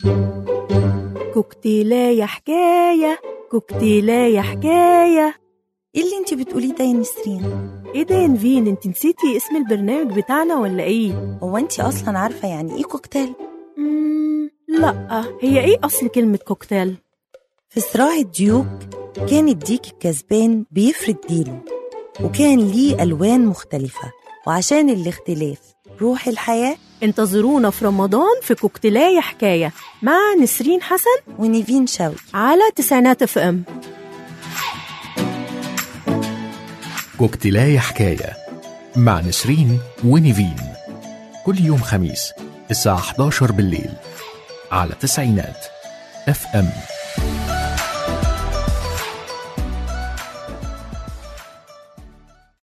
كوكتيلاية حكاية كوكتيلاية حكاية ايه اللي انت بتقوليه ده يا نسرين ايه ده يا نفين انت نسيتي اسم البرنامج بتاعنا ولا ايه؟ هو انت اصلا عارفه يعني ايه كوكتيل مم... لا هي ايه اصل كلمة كوكتيل؟ في صراع الديوك كان الديك الكسبان بيفرد ديله وكان ليه الوان مختلفه وعشان الاختلاف روح الحياه انتظرونا في رمضان في كوكتيلاية حكاية مع نسرين حسن ونيفين شوقي على تسعينات اف ام كوكتيلاية حكاية مع نسرين ونيفين كل يوم خميس الساعة 11 بالليل على تسعينات اف ام